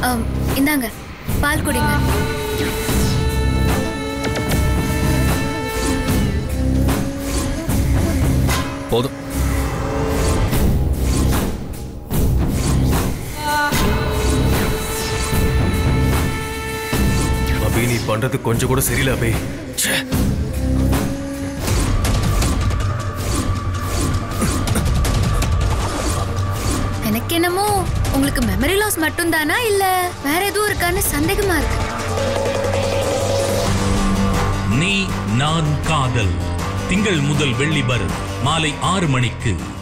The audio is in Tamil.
ஆம், இந்தாங்க பால் குடிங்க போதும் அபி நீ பண்றது கொஞ்சம் கூட சரியில்லை அபி ச்சே. எனக்கு என்னமோ உங்களுக்கு மெமரி லாஸ் மட்டும் தானா இல்ல வேற எதுவும் இருக்கான்னு சந்தேகமா இருக்கு நீ நான் காதல் திங்கள் முதல் வெள்ளி வரும் மாலை ஆறு மணிக்கு